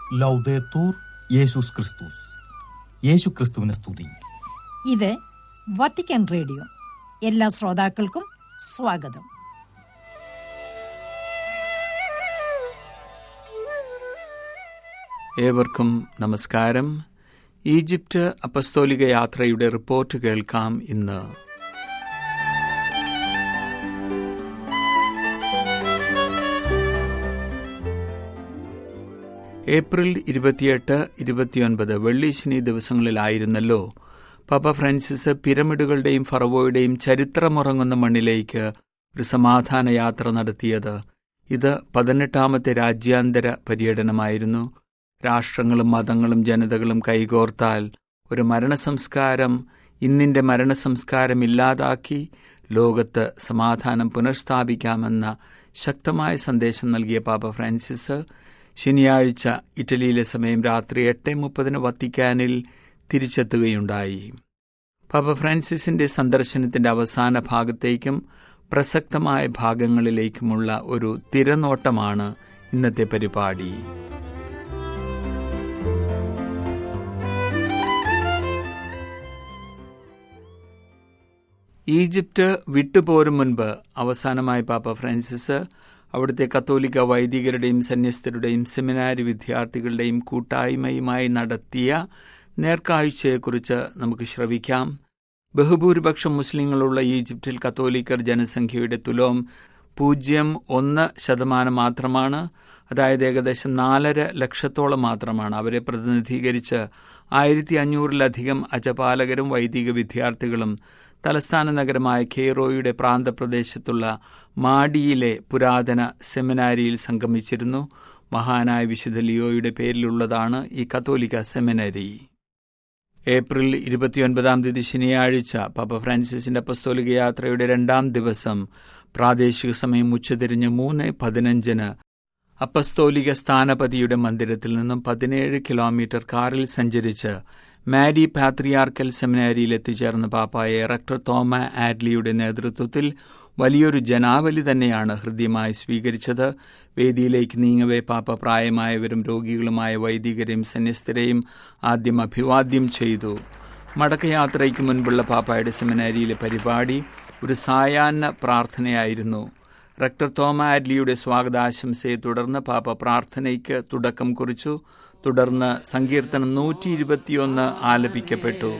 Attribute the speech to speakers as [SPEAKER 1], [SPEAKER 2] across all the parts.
[SPEAKER 1] ലൗദേത്തൂർ യേശുസ് ക്രിസ്തുസ് യേശു ക്രിസ്തുവിനെ സ്തുതി
[SPEAKER 2] ഇത് വത്തിക്കാൻ റേഡിയോ എല്ലാ ശ്രോതാക്കൾക്കും സ്വാഗതം
[SPEAKER 3] ഏവർക്കും നമസ്കാരം ഈജിപ്റ്റ് അപ്പസ്തോലിക യാത്രയുടെ റിപ്പോർട്ട് കേൾക്കാം ഇന്ന് ഏപ്രിൽ ഇരുപത്തിയെട്ട് ഇരുപത്തിയൊൻപത് വെള്ളി ശനി ദിവസങ്ങളിലായിരുന്നല്ലോ പപ്പ ഫ്രാൻസിസ് പിരമിഡുകളുടെയും ഫറവോയുടെയും ചരിത്രമുറങ്ങുന്ന മണ്ണിലേക്ക് ഒരു സമാധാന യാത്ര നടത്തിയത് ഇത് പതിനെട്ടാമത്തെ രാജ്യാന്തര പര്യടനമായിരുന്നു രാഷ്ട്രങ്ങളും മതങ്ങളും ജനതകളും കൈകോർത്താൽ ഒരു മരണസംസ്കാരം ഇന്നിന്റെ മരണസംസ്കാരം ഇല്ലാതാക്കി ലോകത്ത് സമാധാനം പുനഃസ്ഥാപിക്കാമെന്ന ശക്തമായ സന്ദേശം നൽകിയ പാപ്പ ഫ്രാൻസിസ് ശനിയാഴ്ച ഇറ്റലിയിലെ സമയം രാത്രി എട്ട് മുപ്പതിന് വത്തിക്കാനിൽ തിരിച്ചെത്തുകയുണ്ടായി പാപ്പ ഫ്രാൻസിസിന്റെ സന്ദർശനത്തിന്റെ അവസാന ഭാഗത്തേക്കും പ്രസക്തമായ ഭാഗങ്ങളിലേക്കുമുള്ള ഒരു തിരനോട്ടമാണ് ഇന്നത്തെ പരിപാടി ഈജിപ്റ്റ് വിട്ടുപോരും മുൻപ് അവസാനമായി പാപ്പ ഫ്രാൻസിസ് അവിടുത്തെ കത്തോലിക്ക വൈദികരുടെയും സന്യസ്തരുടെയും സെമിനാരി വിദ്യാർത്ഥികളുടെയും കൂട്ടായ്മയുമായി നടത്തിയ നേർക്കാഴ്ചയെക്കുറിച്ച് നമുക്ക് ശ്രവിക്കാം ബഹുഭൂരിപക്ഷം മുസ്ലിങ്ങളുള്ള ഈജിപ്തിൽ കത്തോലിക്കർ ജനസംഖ്യയുടെ തുലോം പൂജ്യം ഒന്ന് ശതമാനം മാത്രമാണ് അതായത് ഏകദേശം നാലര ലക്ഷത്തോളം മാത്രമാണ് അവരെ പ്രതിനിധീകരിച്ച് ആയിരത്തി അഞ്ഞൂറിലധികം അജപാലകരും വൈദിക വിദ്യാർത്ഥികളും തലസ്ഥാന നഗരമായ ഖെയ്റോയുടെ പ്രാന്തപ്രദേശത്തുള്ള മാഡിയിലെ പുരാതന സെമിനാരിയിൽ സംഗമിച്ചിരുന്നു മഹാനായ വിശുദ്ധ ലിയോയുടെ പേരിലുള്ളതാണ് ഈ കത്തോലിക്ക സെമിനാരി ഏപ്രിൽ ഇരുപത്തിയൊൻപതാം തീയതി ശനിയാഴ്ച പപ്പ ഫ്രാൻസിസിന്റെ അപ്പസ്തോലിക യാത്രയുടെ രണ്ടാം ദിവസം പ്രാദേശിക സമയം ഉച്ചതിരിഞ്ഞ് മൂന്ന് പതിനഞ്ചിന് അപ്പസ്തോലിക സ്ഥാനപതിയുടെ മന്ദിരത്തിൽ നിന്നും പതിനേഴ് കിലോമീറ്റർ കാറിൽ സഞ്ചരിച്ച് മാരി പാത്രിയാർക്കൽ സെമിനാരിയിൽ എത്തിച്ചേർന്ന പാപ്പായ റക്ടർ തോമ ആഡ്ലിയുടെ നേതൃത്വത്തിൽ വലിയൊരു ജനാവലി തന്നെയാണ് ഹൃദ്യമായി സ്വീകരിച്ചത് വേദിയിലേക്ക് നീങ്ങവേ പാപ്പ പ്രായമായവരും രോഗികളുമായ വൈദികരെയും സന്യസ്തരെയും ആദ്യം അഭിവാദ്യം ചെയ്തു മടക്കയാത്രയ്ക്ക് മുൻപുള്ള പാപ്പായുടെ സെമിനാരിയിലെ പരിപാടി ഒരു സായാഹ്ന പ്രാർത്ഥനയായിരുന്നു റക്ടർ തോമ ആഡ്ലിയുടെ സ്വാഗതാശംസയെ തുടർന്ന് പാപ്പ പ്രാർത്ഥനയ്ക്ക് തുടക്കം കുറിച്ചു തുടർന്ന് സങ്കീർത്തനം നൂറ്റി ഇരുപത്തിയൊന്ന് ആലപിക്കപ്പെട്ടു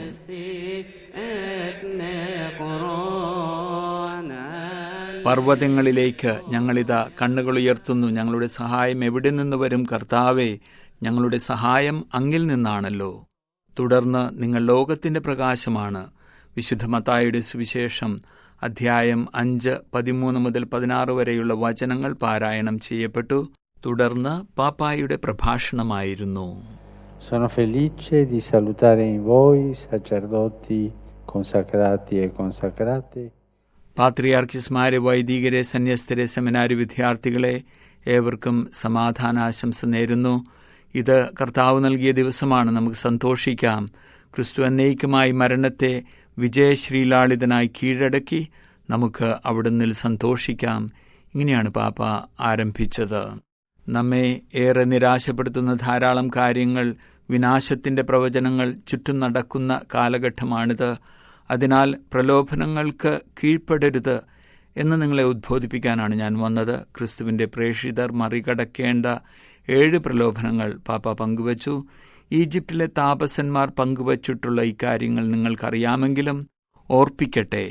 [SPEAKER 3] പർവ്വതങ്ങളിലേക്ക് ഞങ്ങളിതാ കണ്ണുകൾ ഉയർത്തുന്നു ഞങ്ങളുടെ സഹായം എവിടെ നിന്ന് വരും കർത്താവേ ഞങ്ങളുടെ സഹായം അങ്ങിൽ നിന്നാണല്ലോ തുടർന്ന് നിങ്ങൾ ലോകത്തിന്റെ പ്രകാശമാണ് വിശുദ്ധ മത്തായുടെ സുവിശേഷം അധ്യായം അഞ്ച് പതിമൂന്ന് മുതൽ പതിനാറ് വരെയുള്ള വചനങ്ങൾ പാരായണം ചെയ്യപ്പെട്ടു തുടർന്ന് പാപ്പായുടെ പ്രഭാഷണമായിരുന്നു
[SPEAKER 4] Sono felice di salutare in voi, sacerdoti, consacrati e consacrate,
[SPEAKER 3] പാത്രിയാർക്കിസ്മാരെ വൈദികരെ സന്യസ്തരെ സെമിനാരി വിദ്യാർത്ഥികളെ ഏവർക്കും സമാധാനാശംസ നേരുന്നു ഇത് കർത്താവ് നൽകിയ ദിവസമാണ് നമുക്ക് സന്തോഷിക്കാം ക്രിസ്തു എന്നേക്കുമായി മരണത്തെ വിജയശ്രീലാളിതനായി കീഴടക്കി നമുക്ക് അവിടുന്ന് സന്തോഷിക്കാം ഇങ്ങനെയാണ് പാപ്പ ആരംഭിച്ചത് നമ്മെ ഏറെ നിരാശപ്പെടുത്തുന്ന ധാരാളം കാര്യങ്ങൾ വിനാശത്തിന്റെ പ്രവചനങ്ങൾ ചുറ്റും നടക്കുന്ന കാലഘട്ടമാണിത് അതിനാൽ പ്രലോഭനങ്ങൾക്ക് കീഴ്പ്പെടരുത് എന്ന് നിങ്ങളെ ഉദ്ബോധിപ്പിക്കാനാണ് ഞാൻ വന്നത് ക്രിസ്തുവിന്റെ പ്രേക്ഷിതർ മറികടക്കേണ്ട ഏഴ് പ്രലോഭനങ്ങൾ പാപ്പ പങ്കുവച്ചു ഈജിപ്തിലെ താപസന്മാർ പങ്കുവച്ചിട്ടുള്ള ഇക്കാര്യങ്ങൾ നിങ്ങൾക്കറിയാമെങ്കിലും ഓർപ്പിക്കട്ടെ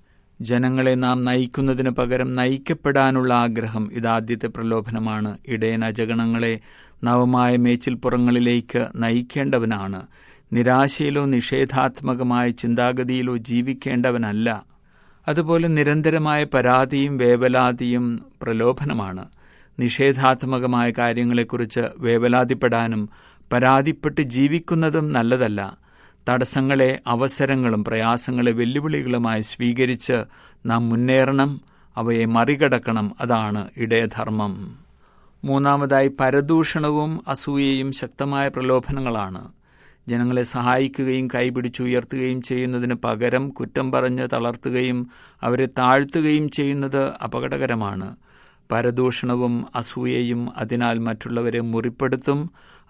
[SPEAKER 3] ജനങ്ങളെ നാം നയിക്കുന്നതിന് പകരം നയിക്കപ്പെടാനുള്ള ആഗ്രഹം ഇതാദ്യത്തെ പ്രലോഭനമാണ് ഇടയൻ അജഗണങ്ങളെ നവമായ മേച്ചിൽപ്പുറങ്ങളിലേക്ക് നയിക്കേണ്ടവനാണ് നിരാശയിലോ നിഷേധാത്മകമായ ചിന്താഗതിയിലോ ജീവിക്കേണ്ടവനല്ല അതുപോലെ നിരന്തരമായ പരാതിയും വേവലാതിയും പ്രലോഭനമാണ് നിഷേധാത്മകമായ കാര്യങ്ങളെക്കുറിച്ച് വേവലാതിപ്പെടാനും പരാതിപ്പെട്ട് ജീവിക്കുന്നതും നല്ലതല്ല തടസ്സങ്ങളെ അവസരങ്ങളും പ്രയാസങ്ങളെ വെല്ലുവിളികളുമായി സ്വീകരിച്ച് നാം മുന്നേറണം അവയെ മറികടക്കണം അതാണ് ഇടയധർമ്മം മൂന്നാമതായി പരദൂഷണവും അസൂയയും ശക്തമായ പ്രലോഭനങ്ങളാണ് ജനങ്ങളെ സഹായിക്കുകയും കൈപിടിച്ചുയർത്തുകയും ചെയ്യുന്നതിന് പകരം കുറ്റം പറഞ്ഞ് തളർത്തുകയും അവരെ താഴ്ത്തുകയും ചെയ്യുന്നത് അപകടകരമാണ് പരദൂഷണവും അസൂയയും അതിനാൽ മറ്റുള്ളവരെ മുറിപ്പെടുത്തും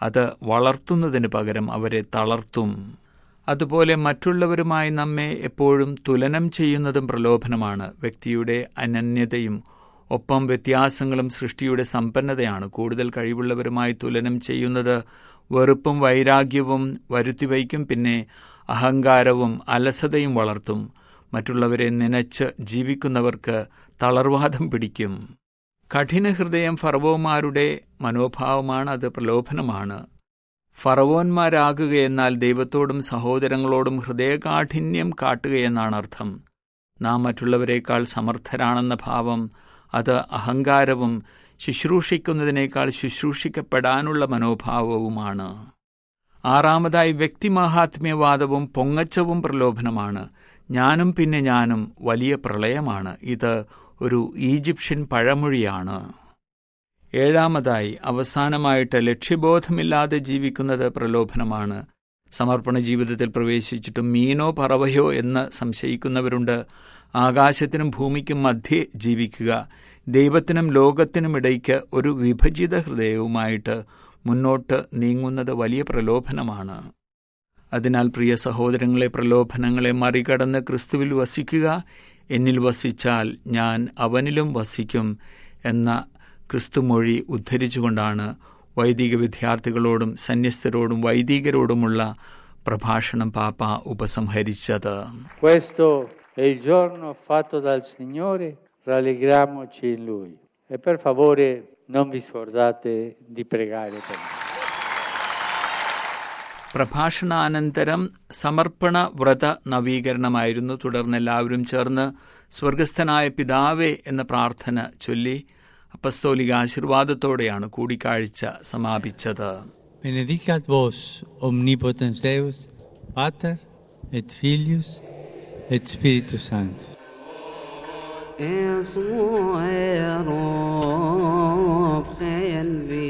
[SPEAKER 3] അത് വളർത്തുന്നതിന് പകരം അവരെ തളർത്തും അതുപോലെ മറ്റുള്ളവരുമായി നമ്മെ എപ്പോഴും തുലനം ചെയ്യുന്നതും പ്രലോഭനമാണ് വ്യക്തിയുടെ അനന്യതയും ഒപ്പം വ്യത്യാസങ്ങളും സൃഷ്ടിയുടെ സമ്പന്നതയാണ് കൂടുതൽ കഴിവുള്ളവരുമായി തുലനം ചെയ്യുന്നത് വെറുപ്പും വൈരാഗ്യവും വരുത്തിവയ്ക്കും പിന്നെ അഹങ്കാരവും അലസതയും വളർത്തും മറ്റുള്ളവരെ നനച്ച് ജീവിക്കുന്നവർക്ക് തളർവാദം പിടിക്കും കഠിനഹൃദയം ഫറവോമാരുടെ മനോഭാവമാണ് അത് പ്രലോഭനമാണ് ഫറവോന്മാരാകുകയെന്നാൽ ദൈവത്തോടും സഹോദരങ്ങളോടും ഹൃദയകാഠിന്യം കാട്ടുകയെന്നാണ് അർത്ഥം നാം മറ്റുള്ളവരെക്കാൾ സമർത്ഥരാണെന്ന ഭാവം അത് അഹങ്കാരവും ശുശ്രൂഷിക്കുന്നതിനേക്കാൾ ശുശ്രൂഷിക്കപ്പെടാനുള്ള മനോഭാവവുമാണ് ആറാമതായി വ്യക്തിമാഹാത്മ്യവാദവും പൊങ്ങച്ചവും പ്രലോഭനമാണ് ഞാനും പിന്നെ ഞാനും വലിയ പ്രളയമാണ് ഇത് ഒരു ഈജിപ്ഷ്യൻ പഴമൊഴിയാണ് ഏഴാമതായി അവസാനമായിട്ട് ലക്ഷ്യബോധമില്ലാതെ ജീവിക്കുന്നത് പ്രലോഭനമാണ് സമർപ്പണ ജീവിതത്തിൽ പ്രവേശിച്ചിട്ടും മീനോ പറവയോ എന്ന് സംശയിക്കുന്നവരുണ്ട് ആകാശത്തിനും ഭൂമിക്കും മധ്യേ ജീവിക്കുക ദൈവത്തിനും ലോകത്തിനും ഇടയ്ക്ക് ഒരു വിഭജിത ഹൃദയവുമായിട്ട് മുന്നോട്ട് നീങ്ങുന്നത് വലിയ പ്രലോഭനമാണ് അതിനാൽ പ്രിയ സഹോദരങ്ങളെ പ്രലോഭനങ്ങളെ മറികടന്ന് ക്രിസ്തുവിൽ വസിക്കുക എന്നിൽ വസിച്ചാൽ ഞാൻ അവനിലും വസിക്കും എന്ന ക്രിസ്തുമൊഴി ഉദ്ധരിച്ചുകൊണ്ടാണ് വൈദിക വിദ്യാർത്ഥികളോടും സന്യസ്തരോടും വൈദികരോടുമുള്ള പ്രഭാഷണം പാപ്പ ഉപസംഹരിച്ചത്
[SPEAKER 4] Questo è il giorno fatto dal Signore, rallegriamoci in Lui. E per favore non vi scordate di pregare per me.
[SPEAKER 3] പ്രഭാഷണാനന്തരം സമർപ്പണ വ്രത നവീകരണമായിരുന്നു തുടർന്ന് എല്ലാവരും ചേർന്ന് സ്വർഗസ്ഥനായ പിതാവേ എന്ന പ്രാർത്ഥന ചൊല്ലി അപ്പസ്തോലിക ആശീർവാദത്തോടെയാണ് കൂടിക്കാഴ്ച സമാപിച്ചത്
[SPEAKER 5] Benedicat vos, omnipotens Deus, Pater et Filius et Spiritus Sanctus.
[SPEAKER 6] اسمه رفقين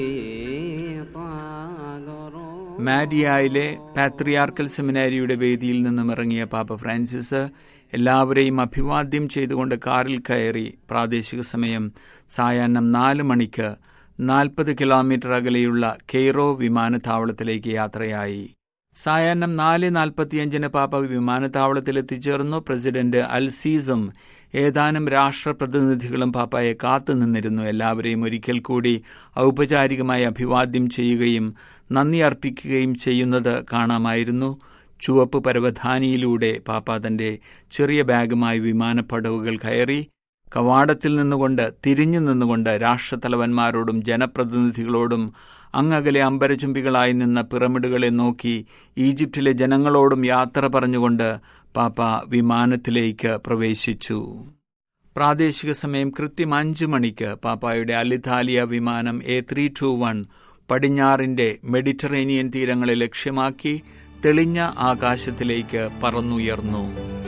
[SPEAKER 6] بيطاقرون
[SPEAKER 3] മാഡിയായിലെ പാത്രിയാർക്കൽ സെമിനാരിയുടെ വേദിയിൽ നിന്നും ഇറങ്ങിയ പാപ്പ ഫ്രാൻസിസ് എല്ലാവരെയും അഭിവാദ്യം ചെയ്തുകൊണ്ട് കാറിൽ കയറി പ്രാദേശിക സമയം സായാഹ്നം നാല് മണിക്ക് നാൽപ്പത് കിലോമീറ്റർ അകലെയുള്ള കെയ്റോ വിമാനത്താവളത്തിലേക്ക് യാത്രയായി സായാഹ്നം നാല് നാൽപ്പത്തിയഞ്ചിന് പാപ്പ വിമാനത്താവളത്തിൽ എത്തിച്ചേർന്നു പ്രസിഡന്റ് അൽസീസും ഏതാനും രാഷ്ട്രപ്രതിനിധികളും പാപ്പായെ കാത്തുനിന്നിരുന്നു എല്ലാവരെയും ഒരിക്കൽ കൂടി ഔപചാരികമായി അഭിവാദ്യം ചെയ്യുകയും നന്ദി അർപ്പിക്കുകയും ചെയ്യുന്നത് കാണാമായിരുന്നു ചുവപ്പ് പരവധാനിയിലൂടെ പാപ്പ തന്റെ ചെറിയ ബാഗുമായി വിമാനപ്പടവുകൾ കയറി കവാടത്തിൽ നിന്നുകൊണ്ട് തിരിഞ്ഞു നിന്നുകൊണ്ട് രാഷ്ട്രത്തലവന്മാരോടും ജനപ്രതിനിധികളോടും അങ്ങകലെ അമ്പരചുംബികളായി നിന്ന പിറമിഡുകളെ നോക്കി ഈജിപ്തിലെ ജനങ്ങളോടും യാത്ര പറഞ്ഞുകൊണ്ട് പാപ്പ വിമാനത്തിലേക്ക് പ്രവേശിച്ചു പ്രാദേശിക സമയം കൃത്യം അഞ്ചു മണിക്ക് പാപ്പായുടെ അലിതാലിയ വിമാനം എ ത്രീ ടു വൺ പടിഞ്ഞാറിന്റെ മെഡിറ്ററേനിയൻ തീരങ്ങളെ ലക്ഷ്യമാക്കി തെളിഞ്ഞ ആകാശത്തിലേക്ക് പറന്നുയർന്നു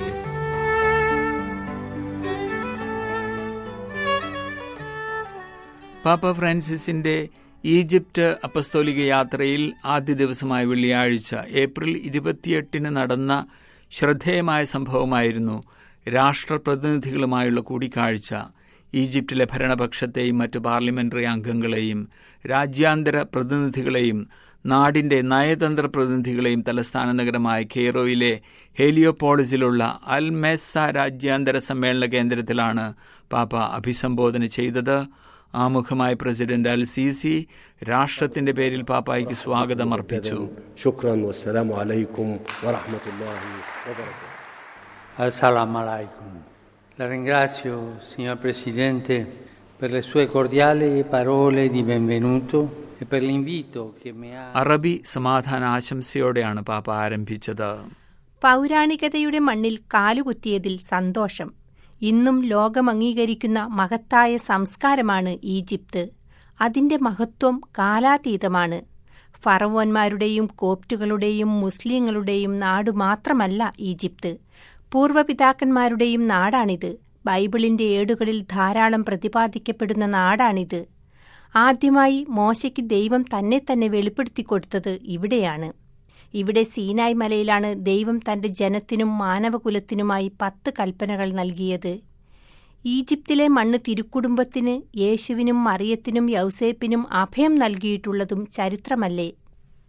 [SPEAKER 3] പാപ്പ ഫ്രാൻസിസിന്റെ ഈജിപ്റ്റ് അപ്പസ്തോലിക യാത്രയിൽ ആദ്യ ദിവസമായ വെള്ളിയാഴ്ച ഏപ്രിൽ ഇരുപത്തിയെട്ടിന് നടന്ന ശ്രദ്ധേയമായ സംഭവമായിരുന്നു രാഷ്ട്രപ്രതിനിധികളുമായുള്ള കൂടിക്കാഴ്ച ഈജിപ്തിലെ ഭരണപക്ഷത്തെയും മറ്റ് പാർലമെന്ററി അംഗങ്ങളെയും രാജ്യാന്തര പ്രതിനിധികളെയും നാടിന്റെ നയതന്ത്ര പ്രതിനിധികളെയും തലസ്ഥാന നഗരമായ കെയ്റോയിലെ ഹേലിയോപോളിസിലുള്ള അൽ മെസ്സ രാജ്യാന്തര സമ്മേളന കേന്ദ്രത്തിലാണ് പാപ്പ അഭിസംബോധന ചെയ്തത് ആമുഖമായ പ്രസിഡന്റ് അൽ സിസി രാഷ്ട്രത്തിന്റെ പേരിൽ പാപ്പായ്ക്ക് സ്വാഗതം അർപ്പിച്ചു
[SPEAKER 7] شكرا والسلام عليكم ورحمة الله وبركاته
[SPEAKER 5] Assalamu alaikum. La ringrazio, signor Presidente, per le sue cordiali parole di benvenuto e per l'invito che mi ha...
[SPEAKER 3] അറബി സമാധാന ആശംസയോടെയാണ് പാപ്പ ആരംഭിച്ചത്
[SPEAKER 8] പൗരാണികതയുടെ മണ്ണിൽ കാലുകുത്തിയതിൽ സന്തോഷം ഇന്നും ലോകം അംഗീകരിക്കുന്ന മഹത്തായ സംസ്കാരമാണ് ഈജിപ്ത് അതിന്റെ മഹത്വം കാലാതീതമാണ് ഫറവോന്മാരുടെയും കോപ്റ്റുകളുടെയും മുസ്ലിങ്ങളുടെയും നാടു മാത്രമല്ല ഈജിപ്ത് പൂർവപിതാക്കന്മാരുടെയും നാടാണിത് ബൈബിളിന്റെ ഏടുകളിൽ ധാരാളം പ്രതിപാദിക്കപ്പെടുന്ന നാടാണിത് ആദ്യമായി മോശയ്ക്ക് ദൈവം തന്നെ തന്നെ വെളിപ്പെടുത്തിക്കൊടുത്തത് ഇവിടെയാണ് ഇവിടെ സീനായ് മലയിലാണ് ദൈവം തന്റെ ജനത്തിനും മാനവകുലത്തിനുമായി പത്ത് കൽപ്പനകൾ നൽകിയത് ഈജിപ്തിലെ മണ്ണ് തിരുക്കുടുംബത്തിന് യേശുവിനും മറിയത്തിനും യൗസേപ്പിനും അഭയം നൽകിയിട്ടുള്ളതും ചരിത്രമല്ലേ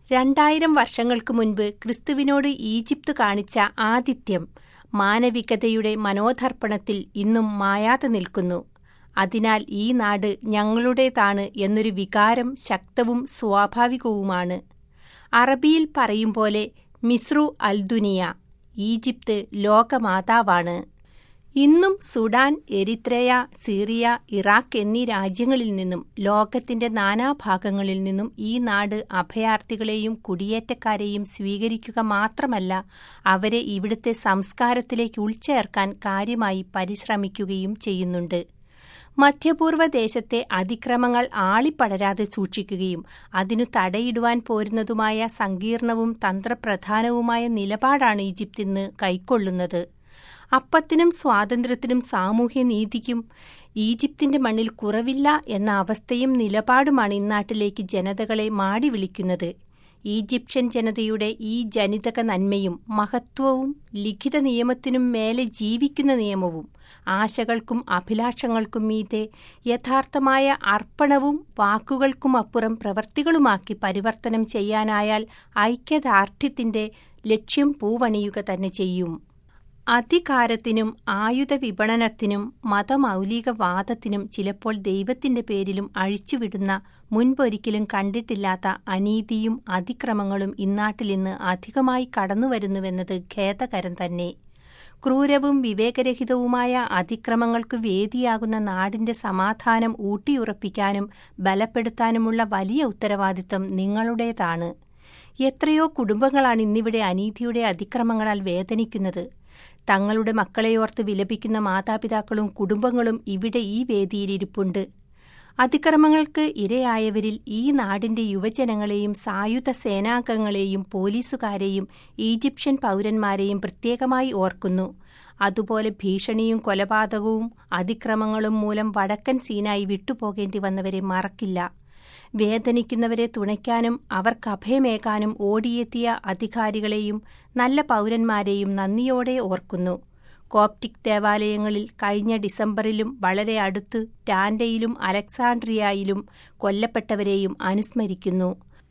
[SPEAKER 8] രണ്ടായിരം വർഷങ്ങൾക്ക് മുൻപ് ക്രിസ്തുവിനോട് ഈജിപ്ത് കാണിച്ച ആതിഥ്യം മാനവികതയുടെ മനോധർപ്പണത്തിൽ ഇന്നും മായാതെ നിൽക്കുന്നു അതിനാൽ ഈ നാട് ഞങ്ങളുടേതാണ് എന്നൊരു വികാരം ശക്തവും സ്വാഭാവികവുമാണ് അറബിയിൽ പറയും പോലെ മിസ്രു അൽദുനിയ ഈജിപ്ത് ലോകമാതാവാണ് ഇന്നും സുഡാൻ എരിത്രയ സീറിയ ഇറാഖ് എന്നീ രാജ്യങ്ങളിൽ നിന്നും ലോകത്തിന്റെ നാനാഭാഗങ്ങളിൽ നിന്നും ഈ നാട് അഭയാർത്ഥികളെയും കുടിയേറ്റക്കാരെയും സ്വീകരിക്കുക മാത്രമല്ല അവരെ ഇവിടുത്തെ സംസ്കാരത്തിലേക്ക് ഉൾച്ചേർക്കാൻ കാര്യമായി പരിശ്രമിക്കുകയും ചെയ്യുന്നുണ്ട് മധ്യപൂർവ്വ ദേശത്തെ അതിക്രമങ്ങൾ ആളിപ്പടരാതെ സൂക്ഷിക്കുകയും അതിനു തടയിടുവാൻ പോരുന്നതുമായ സങ്കീർണവും തന്ത്രപ്രധാനവുമായ നിലപാടാണ് ഈജിപ്ത് ഇന്ന് കൈക്കൊള്ളുന്നത് അപ്പത്തിനും സ്വാതന്ത്ര്യത്തിനും സാമൂഹ്യനീതിക്കും ഈജിപ്തിന്റെ മണ്ണിൽ കുറവില്ല എന്ന അവസ്ഥയും നിലപാടുമാണ് ഇന്നാട്ടിലേക്ക് ജനതകളെ മാടി വിളിക്കുന്നത് ഈജിപ്ഷ്യൻ ജനതയുടെ ഈ ജനിതക നന്മയും മഹത്വവും ലിഖിത നിയമത്തിനും മേലെ ജീവിക്കുന്ന നിയമവും ആശകൾക്കും അഭിലാഷങ്ങൾക്കും മീതെ യഥാർത്ഥമായ അർപ്പണവും വാക്കുകൾക്കുമപ്പുറം പ്രവർത്തികളുമാക്കി പരിവർത്തനം ചെയ്യാനായാൽ ഐക്യദാർഢ്യത്തിന്റെ ലക്ഷ്യം പൂവണിയുക തന്നെ ചെയ്യും അധികാരത്തിനും ആയുധ വിപണനത്തിനും മതമൗലികവാദത്തിനും ചിലപ്പോൾ ദൈവത്തിന്റെ പേരിലും അഴിച്ചുവിടുന്ന മുൻപൊരിക്കലും കണ്ടിട്ടില്ലാത്ത അനീതിയും അതിക്രമങ്ങളും ഇന്നാട്ടിലിന്ന് അധികമായി കടന്നുവരുന്നുവെന്നത് ഖേദകരം തന്നെ ക്രൂരവും വിവേകരഹിതവുമായ അതിക്രമങ്ങൾക്ക് വേദിയാകുന്ന നാടിന്റെ സമാധാനം ഊട്ടിയുറപ്പിക്കാനും ബലപ്പെടുത്താനുമുള്ള വലിയ ഉത്തരവാദിത്തം നിങ്ങളുടേതാണ് എത്രയോ കുടുംബങ്ങളാണ് ഇന്നിവിടെ അനീതിയുടെ അതിക്രമങ്ങളാൽ വേദനിക്കുന്നത് തങ്ങളുടെ മക്കളെയോർത്ത് വിലപിക്കുന്ന മാതാപിതാക്കളും കുടുംബങ്ങളും ഇവിടെ ഈ വേദിയിലിരിപ്പുണ്ട് അതിക്രമങ്ങൾക്ക് ഇരയായവരിൽ ഈ നാടിന്റെ യുവജനങ്ങളെയും സായുധ സേനാംഗങ്ങളെയും പോലീസുകാരെയും ഈജിപ്ഷ്യൻ പൗരന്മാരെയും പ്രത്യേകമായി ഓർക്കുന്നു അതുപോലെ ഭീഷണിയും കൊലപാതകവും അതിക്രമങ്ങളും മൂലം വടക്കൻ സീനായി വിട്ടുപോകേണ്ടി വന്നവരെ മറക്കില്ല വേദനിക്കുന്നവരെ തുണയ്ക്കാനും അവർക്ക് അഭയമേകാനും ഓടിയെത്തിയ അധികാരികളെയും നല്ല പൗരന്മാരെയും നന്ദിയോടെ ഓർക്കുന്നു കോപ്റ്റിക് ദേവാലയങ്ങളിൽ കഴിഞ്ഞ ഡിസംബറിലും വളരെ അടുത്ത് ടാൻഡയിലും അലക്സാണ്ട്രിയയിലും കൊല്ലപ്പെട്ടവരെയും അനുസ്മരിക്കുന്നു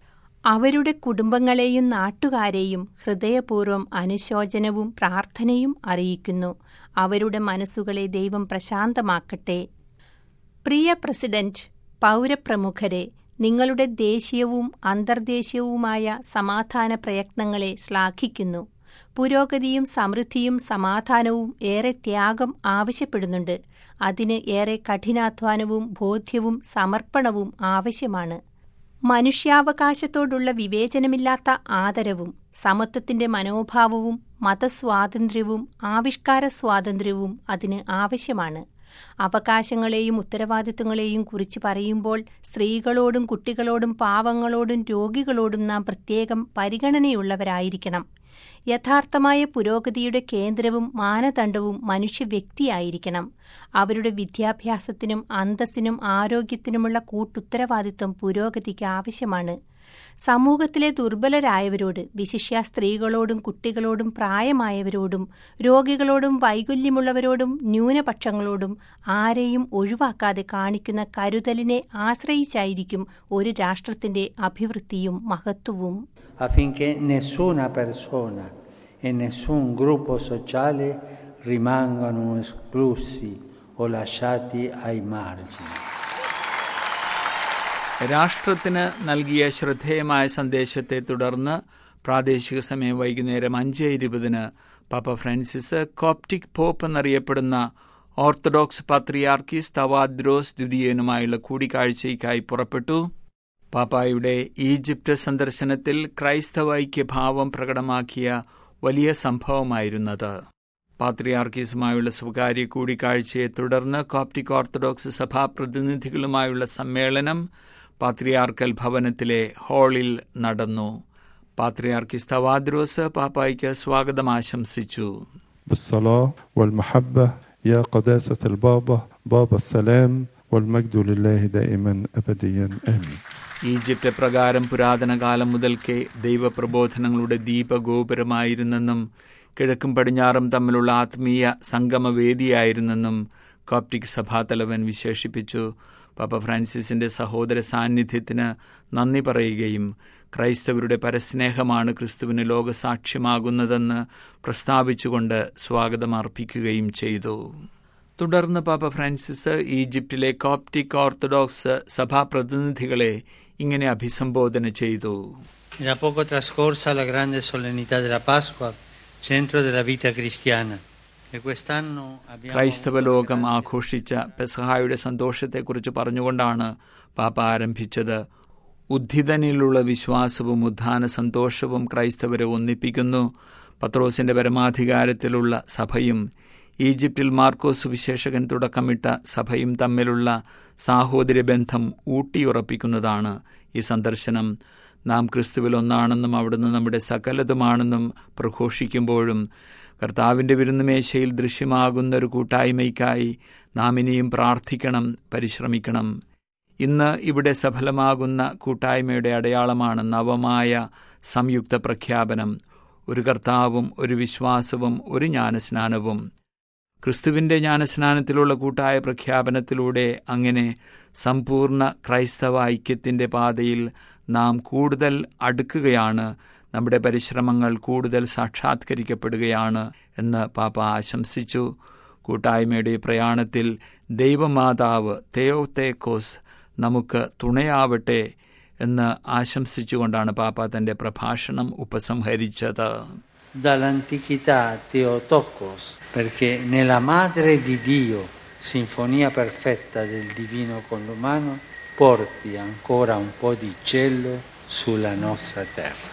[SPEAKER 8] അവരുടെ കുടുംബങ്ങളെയും നാട്ടുകാരെയും ഹൃദയപൂർവ്വം അനുശോചനവും പ്രാർത്ഥനയും അറിയിക്കുന്നു അവരുടെ മനസ്സുകളെ ദൈവം പ്രശാന്തമാക്കട്ടെ പ്രിയ പ്രസിഡന്റ് പൗരപ്രമുഖരെ നിങ്ങളുടെ ദേശീയവും അന്തർദേശീയവുമായ സമാധാന പ്രയത്നങ്ങളെ ശ്ലാഘിക്കുന്നു പുരോഗതിയും സമൃദ്ധിയും സമാധാനവും ഏറെ ത്യാഗം ആവശ്യപ്പെടുന്നുണ്ട് അതിന് ഏറെ കഠിനാധ്വാനവും ബോധ്യവും സമർപ്പണവും ആവശ്യമാണ് മനുഷ്യാവകാശത്തോടുള്ള വിവേചനമില്ലാത്ത ആദരവും സമത്വത്തിന്റെ മനോഭാവവും മതസ്വാതന്ത്ര്യവും ആവിഷ്കാര സ്വാതന്ത്ര്യവും അതിന് ആവശ്യമാണ് അവകാശങ്ങളെയും ഉത്തരവാദിത്വങ്ങളെയും കുറിച്ച് പറയുമ്പോൾ സ്ത്രീകളോടും കുട്ടികളോടും പാവങ്ങളോടും രോഗികളോടും നാം പ്രത്യേകം പരിഗണനയുള്ളവരായിരിക്കണം യഥാർത്ഥമായ പുരോഗതിയുടെ കേന്ദ്രവും മാനദണ്ഡവും മനുഷ്യവ്യക്തിയായിരിക്കണം അവരുടെ വിദ്യാഭ്യാസത്തിനും അന്തസ്സിനും ആരോഗ്യത്തിനുമുള്ള കൂട്ടുത്തരവാദിത്വം പുരോഗതിക്ക് ആവശ്യമാണ് സമൂഹത്തിലെ ദുർബലരായവരോട് വിശിഷ്യ സ്ത്രീകളോടും കുട്ടികളോടും പ്രായമായവരോടും രോഗികളോടും വൈകല്യമുള്ളവരോടും ന്യൂനപക്ഷങ്ങളോടും ആരെയും ഒഴിവാക്കാതെ കാണിക്കുന്ന കരുതലിനെ ആശ്രയിച്ചായിരിക്കും ഒരു രാഷ്ട്രത്തിന്റെ അഭിവൃദ്ധിയും മഹത്വവും
[SPEAKER 5] affinché nessuna persona e nessun gruppo sociale rimangano esclusi o lasciati ai margini.
[SPEAKER 3] രാഷ്ട്രത്തിന് നൽകിയ ശ്രദ്ധേയമായ സന്ദേശത്തെ തുടർന്ന് പ്രാദേശിക സമയം വൈകുന്നേരം അഞ്ച് ഇരുപതിന് പാപ്പ ഫ്രാൻസിസ് കോപ്റ്റിക് പോപ്പ് എന്നറിയപ്പെടുന്ന ഓർത്തഡോക്സ് പത്രിയാർക്കീസ് തവാദ്രോസ് ദ്വിതീയനുമായുള്ള കൂടിക്കാഴ്ചയ്ക്കായി പുറപ്പെട്ടു പാപ്പായുടെ ഈജിപ്ത് സന്ദർശനത്തിൽ ക്രൈസ്തവ ഐക്യഭാവം പ്രകടമാക്കിയ വലിയ സംഭവമായിരുന്നത് പാത്രിയാർക്കീസുമായുള്ള സ്വകാര്യ കൂടിക്കാഴ്ചയെ തുടർന്ന് കോപ്റ്റിക് ഓർത്തഡോക്സ് സഭാ പ്രതിനിധികളുമായുള്ള സമ്മേളനം പാത്രിയാർക്കൽ ഭവനത്തിലെ ഹാളിൽ നടന്നു പാത്രിയാർക്കിസ് തവാദ്രോസ് പാപ്പായ്ക്ക് സ്വാഗതം ആശംസിച്ചു
[SPEAKER 9] بالصلاة والمحبة يا قداسة البابا بابا السلام والمجد لله دائما أبديا آمين
[SPEAKER 3] ഈജിപ്റ്റ് പ്രകാരം പുരാതന കാലം മുതൽക്കേ ദൈവപ്രബോധനങ്ങളുടെ ദീപഗോപുരമായിരുന്നെന്നും കിഴക്കും പടിഞ്ഞാറും തമ്മിലുള്ള ആത്മീയ സംഗമവേദിയായിരുന്നെന്നും കോപ്റ്റിക് സഭാതലവൻ വിശേഷിപ്പിച്ചു പാപ്പ ഫ്രാൻസിസിന്റെ സഹോദര സാന്നിധ്യത്തിന് നന്ദി പറയുകയും ക്രൈസ്തവരുടെ പരസ്നേഹമാണ് ക്രിസ്തുവിന് ലോകസാക്ഷ്യമാകുന്നതെന്ന് പ്രസ്താവിച്ചുകൊണ്ട് സ്വാഗതം അർപ്പിക്കുകയും ചെയ്തു തുടർന്ന് പാപ്പ ഫ്രാൻസിസ് ഈജിപ്തിലെ കോപ്റ്റിക് ഓർത്തഡോക്സ് സഭാ പ്രതിനിധികളെ ഇങ്ങനെ അഭിസംബോധന ചെയ്തു
[SPEAKER 5] Da poco trascorsa la grande solennità della Pasqua, centro della vita cristiana. E quest'anno abbiamo
[SPEAKER 3] ക്രൈസ്തവ ലോകം ആഘോഷിച്ച പെസഹായുടെ സന്തോഷത്തെക്കുറിച്ച് പറഞ്ഞുകൊണ്ടാണ് പാപ്പ ആരംഭിച്ചത് ഉദ്ധിതനിലുള്ള വിശ്വാസവും ഉദ്ധാന സന്തോഷവും ക്രൈസ്തവരെ ഒന്നിപ്പിക്കുന്നു പത്രോസിന്റെ പരമാധികാരത്തിലുള്ള സഭയും ഈജിപ്തിൽ മാർക്കോസ് സുവിശേഷകൻ തുടക്കമിട്ട സഭയും തമ്മിലുള്ള സാഹോദര്യ ബന്ധം ഊട്ടിയുറപ്പിക്കുന്നതാണ് ഈ സന്ദർശനം നാം ക്രിസ്തുവിൽ ഒന്നാണെന്നും അവിടുന്ന് നമ്മുടെ സകലതുമാണെന്നും പ്രഘോഷിക്കുമ്പോഴും കർത്താവിൻ്റെ വിരുന്നുമേശയിൽ ദൃശ്യമാകുന്ന ഒരു കൂട്ടായ്മയ്ക്കായി നാം ഇനിയും പ്രാർത്ഥിക്കണം പരിശ്രമിക്കണം ഇന്ന് ഇവിടെ സഫലമാകുന്ന കൂട്ടായ്മയുടെ അടയാളമാണ് നവമായ സംയുക്ത പ്രഖ്യാപനം ഒരു കർത്താവും ഒരു വിശ്വാസവും ഒരു ജ്ഞാനസ്നാനവും ക്രിസ്തുവിൻ്റെ ജ്ഞാനസ്നാനത്തിലുള്ള കൂട്ടായ പ്രഖ്യാപനത്തിലൂടെ അങ്ങനെ സമ്പൂർണ്ണ ക്രൈസ്തവ ഐക്യത്തിൻ്റെ പാതയിൽ നാം കൂടുതൽ അടുക്കുകയാണ് നമ്മുടെ പരിശ്രമങ്ങൾ കൂടുതൽ സാക്ഷാത്കരിക്കപ്പെടുകയാണ് എന്ന് പാപ്പ ആശംസിച്ചു കൂട്ടായ്മയുടെ ഈ പ്രയാണത്തിൽ ദൈവമാതാവ് തെയോത്തേക്കോസ് നമുക്ക് തുണയാവട്ടെ എന്ന് ആശംസിച്ചുകൊണ്ടാണ് പാപ്പ തന്റെ പ്രഭാഷണം ഉപസംഹരിച്ചത്
[SPEAKER 5] dall'antichità Theotokos, perché nella Madre di Dio, sinfonia perfetta del divino con l'umano, porti ancora un po' di cielo sulla nostra terra.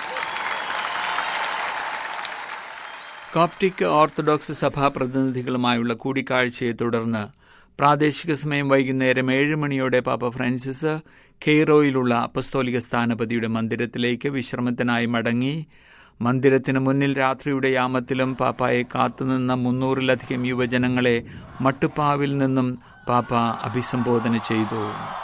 [SPEAKER 3] Coptic Orthodox സഭാ പ്രതിനിധികളുമായുള്ള കൂടിക്കാഴ്ചയെ തുടർന്ന് പ്രാദേശിക സമയം വൈകുന്നേരം ഏഴ് മണിയോടെ പാപ്പ ഫ്രാൻസിസ് കെയ്റോയിലുള്ള അപ്പസ്തോലിക സ്ഥാനപതിയുടെ മന്ദിരത്തിലേക്ക് വിശ്രമത്തിനായി മടങ്ങി മന്ദിരത്തിന് മുന്നിൽ രാത്രിയുടെ യാമത്തിലും പാപ്പായെ കാത്തുനിന്ന മുന്നൂറിലധികം യുവജനങ്ങളെ മട്ടുപ്പാവിൽ നിന്നും പാപ്പ അഭിസംബോധന ചെയ്തു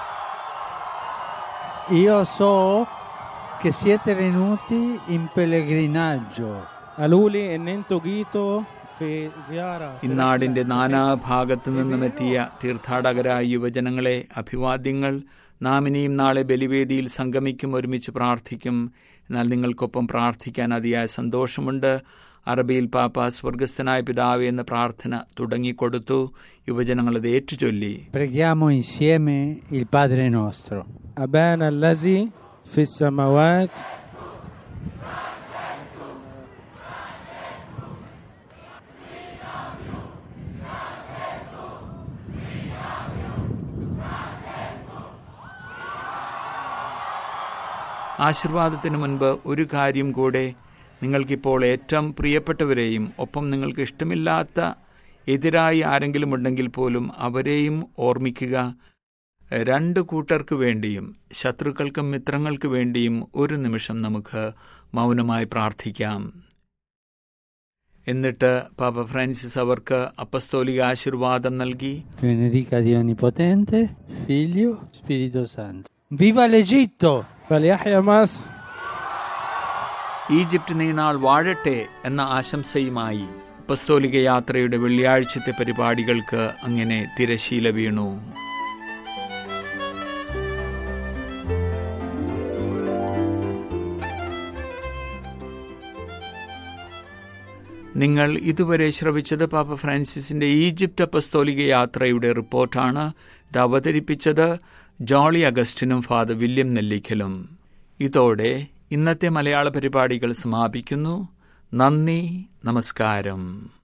[SPEAKER 10] Io so che siete venuti in pellegrinaggio.
[SPEAKER 11] قالوا لي ان انتوا جيتوا في زياره في
[SPEAKER 3] ഇന്നാടിന്റെ
[SPEAKER 11] رحلة.
[SPEAKER 3] നാനാഭാഗത്തു നിന്നുമെത്തിയ തീർത്ഥാടകരായ യുവജനങ്ങളെ അഭിവാദ്യങ്ങൾ നാം ഇനിയും നാളെ ബലിവേദിയിൽ സംഗമിക്കും ഒരുമിച്ച് പ്രാർത്ഥിക്കും എന്നാൽ നിങ്ങൾക്കൊപ്പം പ്രാർത്ഥിക്കാൻ അതിയായ സന്തോഷമുണ്ട് അറബിയിൽ പാപ്പ സ്വർഗസ്ഥനായ പിതാവേ എന്ന പ്രാർത്ഥന തുടങ്ങിക്കൊടുത്തു യുവജനങ്ങൾ അത് ഏറ്റുചൊല്ലി
[SPEAKER 10] Preghiamo insieme il Padre nostro.
[SPEAKER 11] ابانا الذي في السماوات
[SPEAKER 3] ആശീർവാദത്തിന് മുൻപ് ഒരു കാര്യം കൂടെ നിങ്ങൾക്കിപ്പോൾ ഏറ്റവും പ്രിയപ്പെട്ടവരെയും ഒപ്പം നിങ്ങൾക്ക് ഇഷ്ടമില്ലാത്ത എതിരായി ആരെങ്കിലും ഉണ്ടെങ്കിൽ പോലും അവരെയും ഓർമ്മിക്കുക രണ്ട് കൂട്ടർക്ക് വേണ്ടിയും ശത്രുക്കൾക്കും മിത്രങ്ങൾക്ക് വേണ്ടിയും ഒരു നിമിഷം നമുക്ക് മൗനമായി പ്രാർത്ഥിക്കാം എന്നിട്ട് പാപ്പ ഫ്രാൻസിസ് അവർക്ക് അപ്പസ്തോലിക ആശീർവാദം നൽകി
[SPEAKER 10] Benedica Dio Onnipotente, Figlio, Spirito Santo. Viva l'Egitto!
[SPEAKER 11] فليحيا مصر
[SPEAKER 3] Egypt നീണാൾ വാഴട്ടെ എന്ന ആശംസയുമായി അപ്പസ്തോലിക യാത്രയുടെ വെള്ളിയാഴ്ചത്തെ പരിപാടികൾക്ക് അങ്ങനെ തിരശീല വീണു നിങ്ങൾ ഇതുവരെ ശ്രവിച്ചത് പാപ്പ ഫ്രാൻസിസിന്റെ ഈജിപ്റ്റ് അപ്പസ്തോലിക യാത്രയുടെ റിപ്പോർട്ടാണ് ഇത് അവതരിപ്പിച്ചത് ജോളി അഗസ്റ്റിനും ഫാദർ വില്യം നെല്ലിക്കലും ഇതോടെ ഇന്നത്തെ മലയാള പരിപാടികൾ സമാപിക്കുന്നു നന്ദി നമസ്കാരം